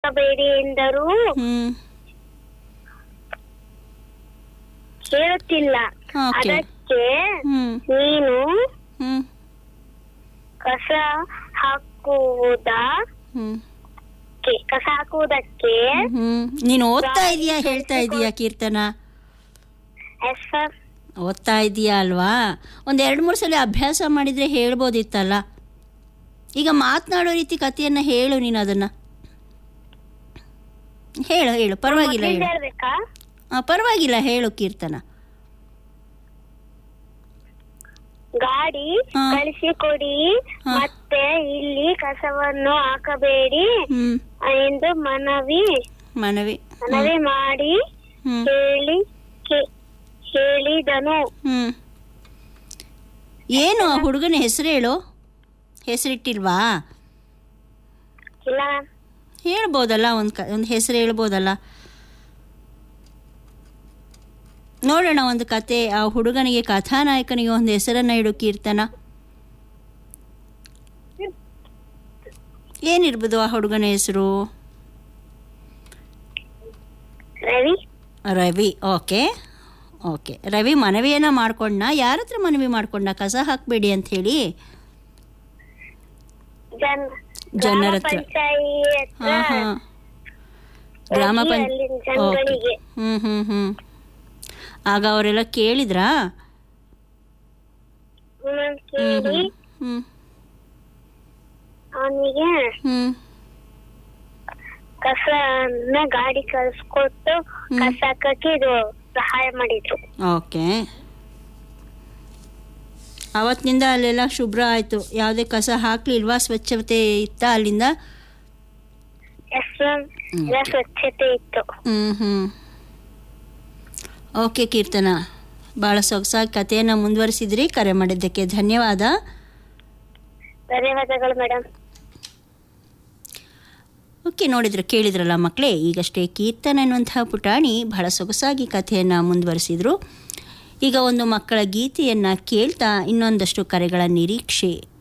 ಹಾಕಬೇಡಿ ಎಂದರೂ ಹ್ಮ್ ಕೇಳುತ್ತಿಲ್ಲ ಓಕೆ ಅದಕ್ಕೆ ಹ್ಮ್ ನೀನು ಹ್ಮ್ ಕಸ ಹಾಕುವುದಾ ಹ್ಮ್ ಕೆ- ಕಸ ಹಾಕುವುದಕ್ಕೆ ಹ್ಮ್ ನೀನು ಓದ್ತಾ ಇದೀಯಾ ಹೇಳ್ತಾ ಇದೀಯಾ ಕೀರ್ತನ ಎಸ್ ಸರ್ ಓದ್ತಾ ಇದೀಯಾ ಅಲ್ವಾ ಒಂದು ಎರಡು ಮೂರು ಸಲ ಅಭ್ಯಾಸ ಮಾಡಿದರೆ ಹೇಳ್ಬೋದಿತ್ತಲ್ಲ ಈಗ ಮಾತನಾಡೋ ರೀತಿ ಕಥೆಯನ್ನು ಹೇಳು ನೀನು ಅದನ್ನು ಹೇಳು ಹೇಳು ಪರವಾಗಿಲ್ಲ ಹೇಳು ಹೇಳ್ಬೇಕಾ ಆ, ಪರವಾಗಿಲ್ಲ ಹೇಳು ಕೀರ್ತನ ಗಾಡಿ ಹಾ. ಕಳಿಸಿಕೊಡಿ ಹಾ. ಮತ್ತೆ ಇಲ್ಲಿ ಕಸವನ್ನು ಹಾಕಬೇಡಿ ಹ್ಮ್ ಎಂದು ಮನವಿ ಮನವಿ ಮನವಿ ಮಾಡಿ ಹ್ಮ್ ಹೇಳಿ ಹೇ- ಹೇಳಿದನು ಹ್ಮ್ ಏನು ಆ ಹುಡುಗನ ಹೆಸರು ಹೇಳು ಹೆಸರಿಟ್ಟಿಲ್ವಾ ಇಲ್ಲ ಹೇಳ್ಬೋದಲ್ಲ ಒಂದು ಕ ಒಂದು ಹೆಸರು ಹೇಳ್ಬೋದಲ್ಲ ನೋಡೋಣ ಒಂದು ಕತೆ ಆ ಹುಡುಗನಿಗೆ ಕಥಾನಾಯಕನಿಗೆ ಒಂದು ಹೆಸರನ್ನ ಇಡು ಕೀರ್ತನ ಏನಿರ್ಬೋದು ಆ ಹುಡುಗನ ಹೆಸರು ರವಿ ರವಿ ಓಕೆ ಓಕೆ ರವಿ ಮನವಿಯನ್ನ ಮಾಡ್ಕೊಂಡ ಯಾರ ಹತ್ರ ಮನವಿ ಮಾಡ್ಕೊಂಡ ಕಸ ಹಾಕಬೇಡಿ ಅಂತ ಹೇಳಿ ಜನ್ ಜನರ ಗ್ರಾಮ ಹತ್ರ. ಪಂಚಾಯತ್ ಹಾ ಹಾ ಗ್ರಾಮ ಹೋಗಿ ಪಂಚ ಅಲ್ಲಿನ ಓಕೆ ಜನಗಳಿಗೆ ಹ್ಮ್ ಹ್ಮ್ ಹ್ಮ್ ಆಗ ಅವರೆಲ್ಲ ಕೇಳಿದ್ರಾ ಹ್ಮ್, ಹ್ಮ್ ಕೇಳಿ ಹ್ಮ್ ಅವನಿಗೆ ಹ್ಮ್ ಕಸನ ಗಾಡಿ ಕಳ್ಸ್ಕೊಟ್ಟು ಹ್ಮ್. ಕಸ ಹಾಕಕ್ಕೆ ಇದು ಸಹಾಯ ಮಾಡಿದ್ರು ಓಕೆ ಅವತ್ತಿನಿಂದ ಅಲ್ಲೆಲ್ಲ ಶುಭ್ರ ಆಯಿತು ಯಾವುದೇ ಕಸ ಹಾಕ್ಲಿಲ್ವಾ ಸ್ವಚ್ಛತೆ ಇತ್ತ ಅಲ್ಲಿಂದ ಎಸ್ ಮ್ಯಾಮ್ ಎಲ್ಲ ಸ್ವಚ್ಛತೆ ಇತ್ತು ಹ್ಮ್ ಹ್ಮ್ ಓಕೆ ಕೀರ್ತನ ಭಾಳ ಸೊಗಸಾಗಿ ಕಥೆಯನ್ನು ಮುಂದುವರಿಸಿದ್ರಿ ಕರೆ ಮಾಡಿದ್ದಕ್ಕೆ ಧನ್ಯವಾದ ಧನ್ಯವಾದಗಳು ಮೇಡಮ್ ಓಕೆ ನೋಡಿದ್ರೆ ಕೇಳಿದ್ರಲ್ಲ ಮಕ್ಕಳೇ ಈಗಷ್ಟೇ ಕೀರ್ತನ ಎನ್ನುವಂತಹ ಪುಟಾಣಿ ಬಹಳ ಸೊಗಸಾಗಿ ಕಥೆಯನ್ನು ಮುಂದುವರಿಸಿದ್ರು ಈಗ ಒಂದು ಮಕ್ಕಳ ಗೀತೆಯನ್ನು ಕೇಳ್ತಾ ಇನ್ನೊಂದಷ್ಟು ಕರೆಗಳ ನಿರೀಕ್ಷೆ